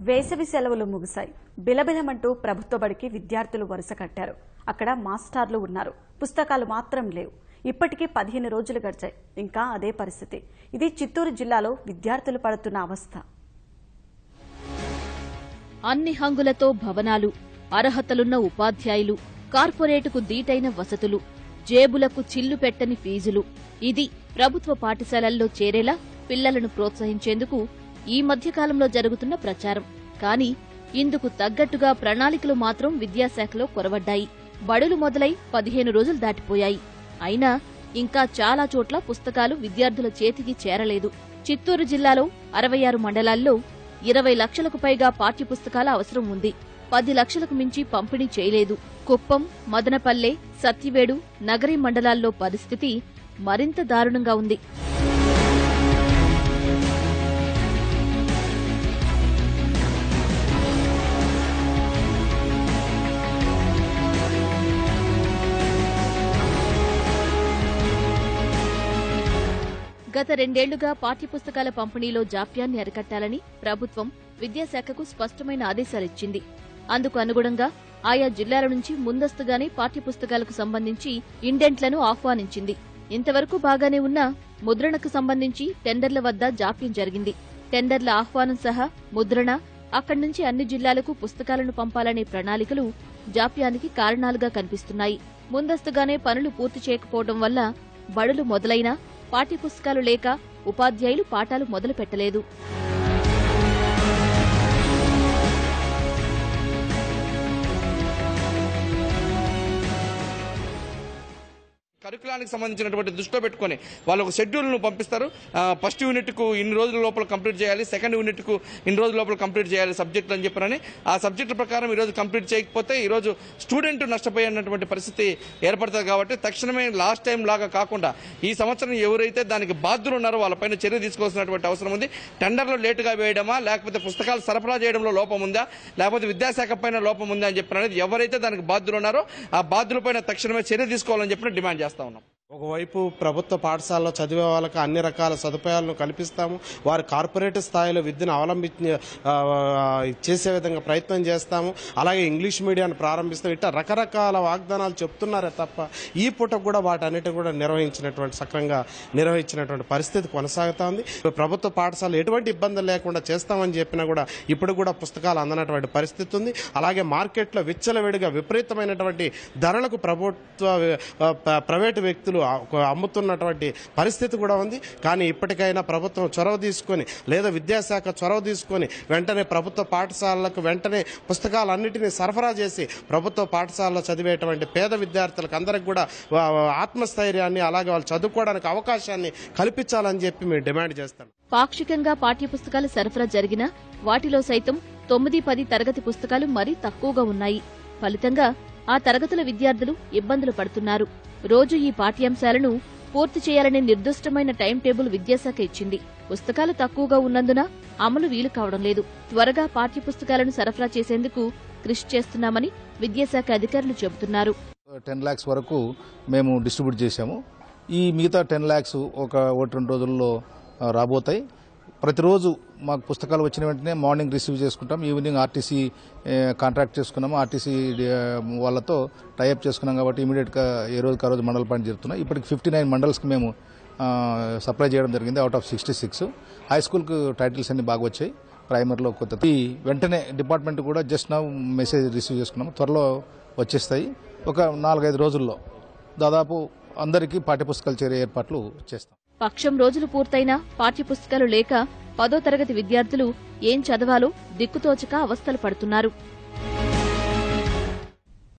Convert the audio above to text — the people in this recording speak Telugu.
వేసవి సెలవులు ముగిశాయి బిలబిలమంటూ ప్రభుత్వ బడికి విద్యార్థులు వరుస కట్టారు అక్కడ మాస్టార్లు ఉన్నారు పుస్తకాలు మాత్రం లేవు ఇప్పటికీ పదిహేను రోజులు గడిచాయి ఇంకా అదే పరిస్థితి ఇది చిత్తూరు జిల్లాలో విద్యార్థులు పడుతున్న అవస్థ అన్ని హంగులతో భవనాలు అర్హతలున్న ఉపాధ్యాయులు కార్పొరేటుకు దీటైన వసతులు జేబులకు చిల్లు పెట్టని ఫీజులు ఇది ప్రభుత్వ పాఠశాలల్లో చేరేలా పిల్లలను ప్రోత్సహించేందుకు ఈ మధ్యకాలంలో జరుగుతున్న ప్రచారం కానీ ఇందుకు తగ్గట్టుగా ప్రణాళికలు మాత్రం విద్యాశాఖలో కొరవడ్డాయి బడులు మొదలై పదిహేను రోజులు దాటిపోయాయి అయినా ఇంకా చాలా చోట్ల పుస్తకాలు విద్యార్థుల చేతికి చేరలేదు చిత్తూరు జిల్లాలో అరవై ఆరు మండలాల్లో ఇరవై లక్షలకు పైగా పాఠ్యపుస్తకాల అవసరం ఉంది పది లక్షలకు మించి పంపిణీ చేయలేదు కుప్పం మదనపల్లె సత్తివేడు నగరి మండలాల్లో పరిస్థితి మరింత దారుణంగా ఉంది గత రెండేళ్లుగా పాఠ్యపుస్తకాల పంపిణీలో జాప్యాన్ని అరికట్టాలని ప్రభుత్వం విద్యాశాఖకు స్పష్టమైన ఆదేశాలిచ్చింది అందుకు అనుగుణంగా ఆయా జిల్లాల నుంచి ముందస్తుగానే పాఠ్యపుస్తకాలకు సంబంధించి ఇండెంట్లను ఆహ్వానించింది ఇంతవరకు బాగానే ఉన్నా ముద్రణకు సంబంధించి టెండర్ల వద్ద జాప్యం జరిగింది టెండర్ల ఆహ్వానం సహా ముద్రణ అక్కడి నుంచి అన్ని జిల్లాలకు పుస్తకాలను పంపాలనే ప్రణాళికలు జాప్యానికి కారణాలుగా కనిపిస్తున్నాయి ముందస్తుగానే పనులు పూర్తి చేయకపోవడం వల్ల బడులు మొదలైనా పాఠ్యపుస్తకాలు లేక ఉపాధ్యాయులు పాఠాలు మొదలు పెట్టలేదు కరికులానికి సంబంధించినటువంటి దృష్టిలో పెట్టుకొని వాళ్ళు ఒక షెడ్యూల్ను పంపిస్తారు ఆ, ఫస్ట్ యూనిట్కు ఇన్ని రోజుల లోపల కంప్లీట్ చేయాలి సెకండ్ యూనిట్కు ఇన్ని రోజుల లోపల కంప్లీట్ చేయాలి సబ్జెక్టులు అని చెప్పారని ఆ సబ్జెక్టుల ప్రకారం ఈరోజు కంప్లీట్ చేయకపోతే ఈరోజు స్టూడెంట్ నష్టపోయినటువంటి పరిస్థితి ఏర్పడుతుంది కాబట్టి తక్షణమే లాస్ట్ టైం లాగా కాకుండా ఈ సంవత్సరం ఎవరైతే దానికి బాధ్యులు ఉన్నారో వాళ్ళపైన చర్య తీసుకోవాల్సినటువంటి అవసరం ఉంది టెండర్లు లేటుగా వేయడమా లేకపోతే పుస్తకాలు సరఫరా చేయడంలో లోపం ఉందా లేకపోతే విద్యాశాఖ పైన లోపం ఉందా అని చెప్పిన అనేది ఎవరైతే దానికి బాధ్యులు ఉన్నారో ఆ బాధ్యులపైన తక్షణమే చర్య తీసుకోవాలని చెప్పి డిమాండ్ చేస్తా ఉన్నాం ఒకవైపు ప్రభుత్వ పాఠశాలలో చదివే వాళ్ళకి అన్ని రకాల సదుపాయాలను కల్పిస్తాము వారి కార్పొరేట్ స్థాయిలో విద్యను అవలంబించి ఆ, చేసే విధంగా ప్రయత్నం చేస్తాము అలాగే ఇంగ్లీష్ మీడియాన్ని ప్రారంభిస్తాం ఇట్లా రకరకాల వాగ్దానాలు చెప్తున్నారే తప్ప ఈ పూట కూడా వాటన్నిటి కూడా నిర్వహించినటువంటి సక్రంగా నిర్వహించినటువంటి పరిస్థితి కొనసాగుతోంది ప్రభుత్వ పాఠశాలలు ఎటువంటి ఇబ్బందులు లేకుండా చేస్తామని చెప్పినా కూడా ఇప్పుడు కూడా పుస్తకాలు అందనటువంటి పరిస్థితి ఉంది అలాగే మార్కెట్లో విచ్చలవిడిగా విపరీతమైనటువంటి ధరలకు ప్రభుత్వ ఆ, ప్ర- ప్రైవేటు వ్యక్తులు ఆ- అమ్ముతున్నటువంటి పరిస్థితి కూడా ఉంది కానీ ఇప్పటికైనా ప్రభుత్వం చొరవ తీసుకొని లేదా విద్యాశాఖ చొరవ తీసుకొని వెంటనే ప్రభుత్వ పాఠశాలలకు వెంటనే పుస్తకాలన్నింటినీ సరఫరా చేసి ప్రభుత్వ పాఠశాలలో చదివేటువంటి పేద విద్యార్థులకు అందరికి కూడా వా- ఆత్మస్థైర్యాన్ని అలాగే వాళ్ళు చదువుకోవడానికి అవకాశాన్ని కల్పించాలని చెప్పి మేము డిమాండ్ చేస్తాం పాక్షికంగా పాఠ్యపుస్తకాలు సరఫరా జరిగినా వాటిలో సైతం తొమ్మిది పది తరగతి పుస్తకాలు మరీ తక్కువగా ఉన్నాయి ఫలితంగా ఆ తరగతుల విద్యార్థులు ఇబ్బందులు పడుతున్నారు రోజు ఈ పాఠ్యాంశాలను పూర్తి చేయాలనే నిర్దిష్టమైన టైం టేబుల్ విద్యాశాఖ ఇచ్చింది పుస్తకాలు తక్కువగా ఉన్నందున అమలు వీలు కావడం లేదు త్వరగా పాఠ్యపుస్తకాలను సరఫరా చేసేందుకు కృషి చేస్తున్నామని విద్యాశాఖ అధికారులు చెబుతున్నారు టెన్ ల్యాక్స్ వరకు మేము డిస్ట్రిబ్యూట్ చేశాము ఈ మిగతా టెన్ ల్యాక్స్ ఒక ఒకటి రెండు రోజుల్లో ఆ, రాబోతాయి ప్రతిరోజు మాకు పుస్తకాలు వచ్చిన వెంటనే మార్నింగ్ రిసీవ్ చేసుకుంటాం ఈవినింగ్ ఆర్టీసీ కాంట్రాక్ట్ చేసుకున్నాము ఆర్టీసీ వాళ్ళతో టైఅప్ చేసుకున్నాం కాబట్టి ఇమీడియట్గా ఏ రోజుకి ఆ రోజు మండల పాయింట్ జరుగుతున్నాయి ఇప్పటికి ఫిఫ్టీ నైన్ మండల్స్కి మేము ఆ, సప్లై చేయడం జరిగింది out of sixty six high స్కూల్కి టైటిల్స్ అన్ని బాగా వచ్చాయి ప్రైమరీలో కొత్త ఈ వెంటనే డిపార్ట్మెంట్ కూడా జస్ట్ నా మెసేజ్ రిసీవ్ చేసుకున్నాము త్వరలో వచ్చేస్తాయి ఒక నాలుగైదు రోజుల్లో దాదాపు అందరికీ పాఠ్యపుస్తకాలు చేరే ఏర్పాట్లు చేస్తాం పక్షం రోజులు పూర్తయినా పాఠ్యపుస్తకాలు లేక పదో తరగతి విద్యార్థులు ఏం చదవాలో దిక్కుతోచక అవస్థలు పడుతున్నారు